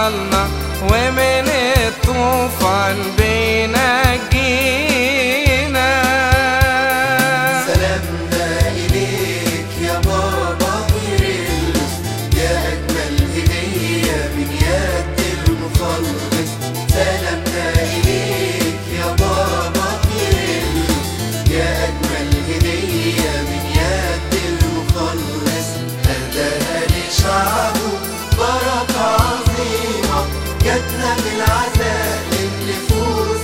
بطلنا ومن الطوفان بينجينا سلامنا إليك يا بابا كيرلس يا أجمل هدية من يد المخلص سلامنا إليك يا بابا كيرلس يا أجمل هدية من يد المخلص أهداها لشعبه بركة عظيمة جاتنا بالعزاء للنفوس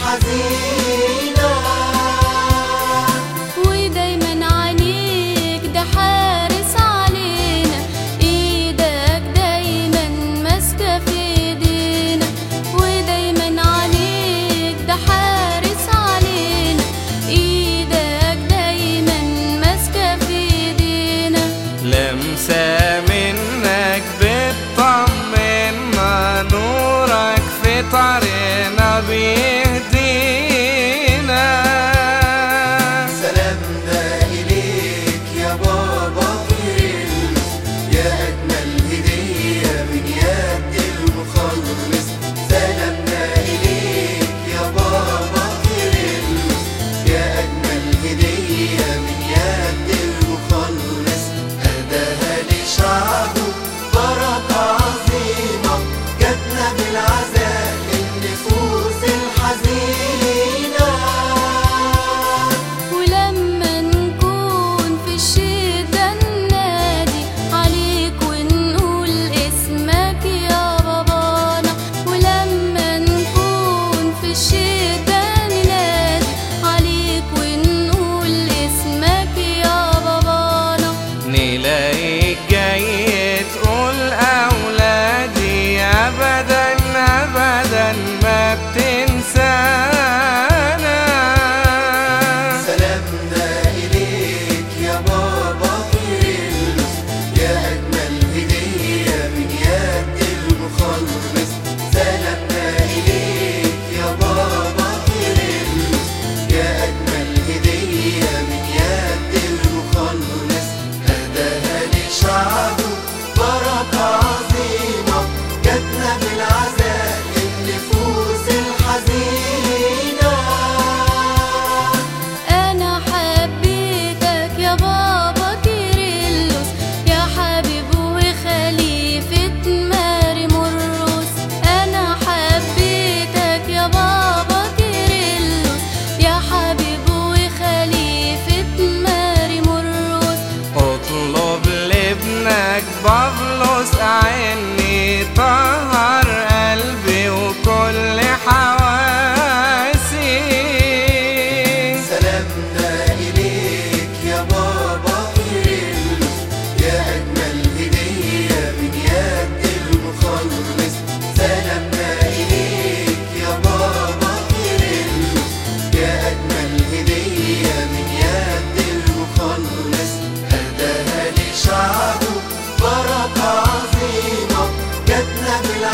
الحزينة ودايما عليك ده حارس علينا ايدك دايما ماسكة في ايدينا ودايما عليك ده حارس علينا ايدك دايما ماسكة في ايدينا لمسة منك بتطمنا نورك في طريقنا بيهدينا سلامنا إليك يا بابا كيرلس يا أجمل هدية من يد المخلص سلامنا إليك يا بابا كيرلس يا أجمل هدية من يد المخلص أهداها لشعبه بركة عظيمة جاتنا بالعزاء للنفوس الحزينة ولما نكون في الشدة ننادي عليك ونقول اسمك يا بابانا ولما نكون في الشدة ننادي عليك ونقول اسمك يا بابانا نلاقيك جاي تقول أولادي أبدا أبدا ما بتنسانا سلامنا إليك يا بابا كيرلس يا أجمل هدية من يد المخلص سلامنا إليك يا بابا كيرلس يا أجمل هدية من يد المخلص أهداها لشعبه بركة عظيمة جاتنا بالعزاء للنفوس الحزينة أنا حبيتك يا بابا كيرلس يا حبيب وخليفة ماري مرقس أنا حبيتك يا بابا كيرلس يا حبيب وخليفة ماري مرقس اطلب لابنك بابلوس عيني طهر قلبي وكل حواسي سلامنا إليك يا بابا كيرلس يا أجمل هدية من يد المخلص سلامنا إليك يا بابا كيرلس يا أجمل هدية من يد المخلص أهداها لشعبه بركة عظيمة جاتنا بالعزاء